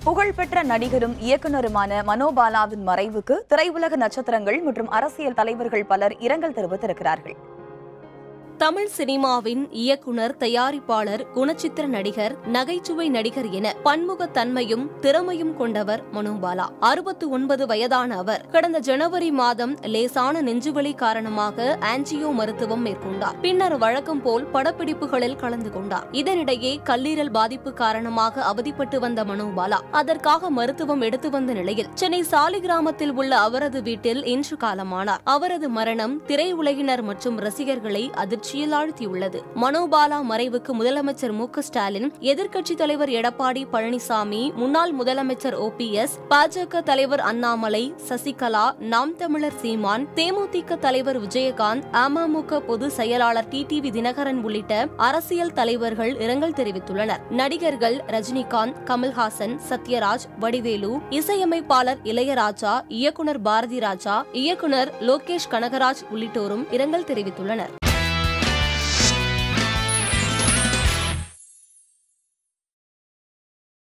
புகழ்பெற்ற நடிகரும் இயக்குனருமான மனோபாலாவின் மறைவுக்கு திரையுலக நட்சத்திரங்கள் மற்றும் அரசியல் தலைவர்கள் பலர் இரங்கல் தெரிவித்திருக்கிறார்கள் தமிழ் சினிமாவின் இயக்குனர் தயாரிப்பாளர் குணச்சித்திர நடிகர் நகைச்சுவை நடிகர் என பன்முகத்தன்மையும் திறமையும் கொண்டவர் மனோபாலா அறுபத்து ஒன்பது வயதான அவர் கடந்த ஜனவரி மாதம் லேசான நெஞ்சுவலி காரணமாக ஆன்ஜியோ மருத்துவம் மேற்கொண்டார் பின்னர் வழக்கம் போல் படப்பிடிப்புகளில் கலந்து கொண்டார் இதனிடையே கல்லீரல் பாதிப்பு காரணமாக அவதிப்பட்டு வந்த மனோபாலா அதற்காக மருத்துவம் எடுத்து வந்த நிலையில் சென்னை சாலிகிராமத்தில் உள்ள அவரது வீட்டில் இன்று காலமானார் அவரது மரணம் திரையுலகினர் மற்றும் ரசிகர்களை அதிர்ச்சியில் ஆழ்த்தியுள்ளது மனோபாலா மறைவுக்கு முதலமைச்சர் மு க ஸ்டாலின் எதிர்க்கட்சித் தலைவர் எடப்பாடி பழனிசாமி முன்னாள் முதலமைச்சர் ஓ பி எஸ் பாஜக தலைவர் அண்ணாமலை சசிகலா நாம் தமிழர் சீமான் தேமுதிக தலைவர் விஜயகாந்த் அமமுக பொதுச் செயலாளர் டிடிவி தினகரன் உள்ளிட்ட அரசியல் தலைவர்கள் இரங்கல் தெரிவித்துள்ளனர் நடிகர்கள் ரஜினிகாந்த் கமல்ஹாசன் சத்யராஜ் வடிவேலு இசையமைப்பாளர் இளையராஜா இயக்குனர் பாரதி ராஜா இயக்குனர் லோகேஷ் கனகராஜ் உள்ளிட்டோரும் இரங்கல் தெரிவித்துள்ளனர்